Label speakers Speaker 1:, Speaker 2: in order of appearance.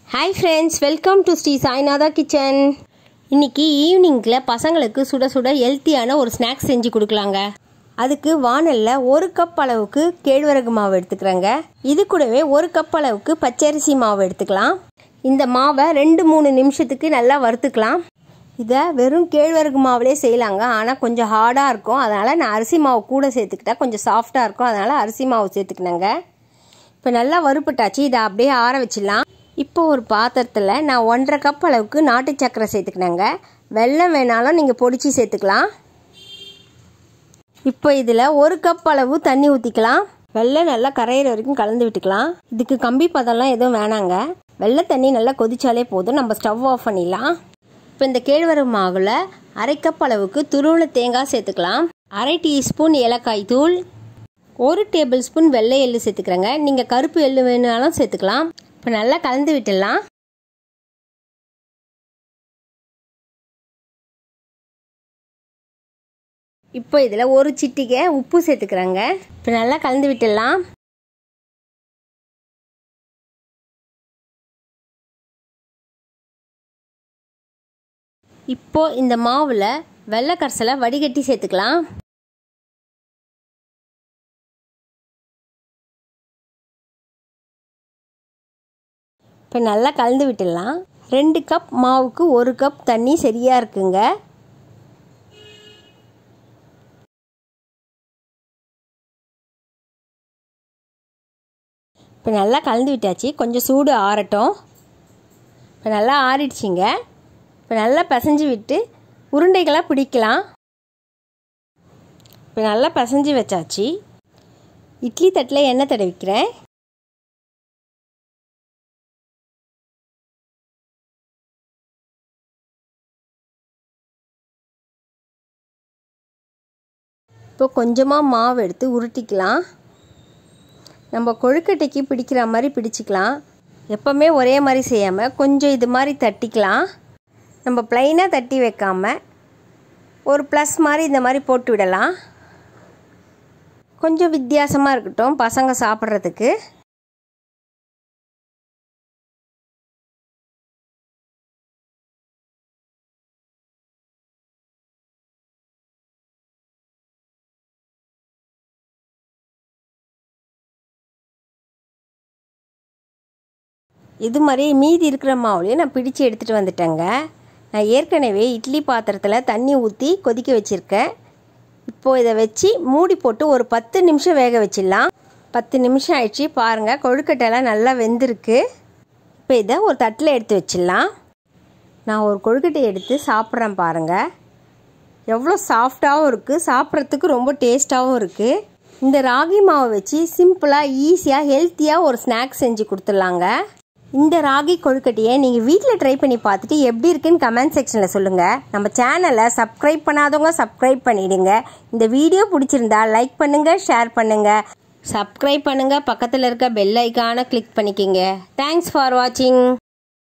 Speaker 1: hi friends welcome to Sri Sainatha kitchen இன்னைக்கு ஈவினிங்கில் பசங்களுக்கு சுட சுட ஹெல்த்தியான ஒரு ஸ்நாக்ஸ் செஞ்சு கொடுக்கலாங்க அதுக்கு வானலில் ஒரு கப் அளவுக்கு கேழ்வரகு மாவு எடுத்துக்கிறேங்க இது கூடவே ஒரு கப் அளவுக்கு பச்சரிசி மாவு எடுத்துக்கலாம் இந்த மாவை ரெண்டு மூணு நிமிஷத்துக்கு நல்லா வறுத்துக்கலாம் இதை வெறும் கேழ்வரகு மாவுலே செய்யலாங்க ஆனால் கொஞ்சம் ஹார்டாக இருக்கும் அதனால் நான் அரிசி மாவு கூட சேர்த்துக்கிட்டா கொஞ்சம் சாஃப்டாக இருக்கும் அதனால் அரிசி மாவு சேர்த்துக்கினேங்க இப்போ நல்லா வறுப்பட்டாச்சு இதை அப்படியே ஆற வச்சிடலாம் இப்போ ஒரு பாத்திரத்தில் நான் ஒன்றரை கப் அளவுக்கு நாட்டு சர்க்கரை சேர்த்துக்கினேங்க வெல்லம் வேணாலும் நீங்கள் பொடிச்சு சேர்த்துக்கலாம் இப்போ இதில் ஒரு கப் அளவு தண்ணி ஊற்றிக்கலாம் வெள்ளம் நல்லா கரையிற வரைக்கும் கலந்து விட்டுக்கலாம் இதுக்கு கம்பி பதம்லாம் எதுவும் வேணாங்க வெள்ளை தண்ணி நல்லா கொதிச்சாலே போதும் நம்ம ஸ்டவ் ஆஃப் பண்ணிடலாம் இப்போ இந்த கேழ்வரகு மாவில் அரை கப் அளவுக்கு துருவன தேங்காய் சேர்த்துக்கலாம் அரை டீஸ்பூன் ஏலக்காய் தூள் ஒரு டேபிள் ஸ்பூன் வெள்ளை எள்ளு சேர்த்துக்கிறேங்க நீங்கள் கருப்பு எள்ளு வேணுனாலும் சேர்த்துக்கலாம் இப்போ நல்லா கலந்து விட்டுடலாம் இப்போ இதில் ஒரு சிட்டிகை உப்பு சேர்த்துக்கிறேங்க இப்போ நல்லா கலந்து விட்டுடலாம் இப்போ இந்த மாவில் வெள்ளை கரைசலை வடிகட்டி சேர்த்துக்கலாம் இப்போ நல்லா கலந்து விட்டுடலாம் ரெண்டு கப் மாவுக்கு ஒரு கப் தண்ணி சரியாக இருக்குங்க இப்போ நல்லா கலந்து விட்டாச்சு கொஞ்சம் சூடு ஆறட்டும் இப்போ நல்லா ஆறிடுச்சிங்க இப்போ நல்லா பிசைஞ்சு விட்டு உருண்டைகளாக பிடிக்கலாம் இப்போ நல்லா பிசைஞ்சு வச்சாச்சு இட்லி தட்டில் எண்ணெய் தடவிக்கிறேன் இப்போ கொஞ்சமாக மாவு எடுத்து உருட்டிக்கலாம் நம்ம கொழுக்கட்டைக்கு பிடிக்கிற மாதிரி பிடிச்சிக்கலாம் எப்போவுமே ஒரே மாதிரி செய்யாமல் கொஞ்சம் இது மாதிரி தட்டிக்கலாம் நம்ம ப்ளைனாக தட்டி வைக்காமல் ஒரு ப்ளஸ் மாதிரி இந்த மாதிரி போட்டு விடலாம் கொஞ்சம் வித்தியாசமாக இருக்கட்டும் பசங்க சாப்பிட்றதுக்கு இது மாதிரி மீதி இருக்கிற மாவுலையும் நான் பிடிச்சு எடுத்துகிட்டு வந்துட்டேங்க நான் ஏற்கனவே இட்லி பாத்திரத்தில் தண்ணி ஊற்றி கொதிக்க வச்சுருக்கேன் இப்போது இதை வச்சு மூடி போட்டு ஒரு பத்து நிமிஷம் வேக வச்சிடலாம் பத்து நிமிஷம் ஆயிடுச்சு பாருங்கள் கொழுக்கட்டையெல்லாம் நல்லா வெந்திருக்கு இப்போ இதை ஒரு தட்டில் எடுத்து வச்சிடலாம் நான் ஒரு கொழுக்கட்டை எடுத்து சாப்பிட்றேன் பாருங்கள் எவ்வளோ சாஃப்டாகவும் இருக்குது சாப்பிட்றதுக்கு ரொம்ப டேஸ்ட்டாகவும் இருக்குது இந்த ராகி மாவை வச்சு சிம்பிளாக ஈஸியாக ஹெல்த்தியாக ஒரு ஸ்நாக்ஸ் செஞ்சு கொடுத்துட்லாங்க இந்த ராகி கொழுக்கட்டையை நீங்கள் வீட்டில் ட்ரை பண்ணி பார்த்துட்டு எப்படி இருக்குன்னு கமெண்ட் செக்ஷனில் சொல்லுங்கள் நம்ம சேனலை சப்ஸ்கிரைப் பண்ணாதவங்க சப்ஸ்கிரைப் பண்ணிவிடுங்க இந்த வீடியோ பிடிச்சிருந்தா லைக் பண்ணுங்கள் ஷேர் பண்ணுங்கள் சப்ஸ்கிரைப் பண்ணுங்கள் பக்கத்தில் இருக்க பெல் ஐக்கானை கிளிக் பண்ணிக்கிங்க தேங்க்ஸ் ஃபார் வாட்சிங்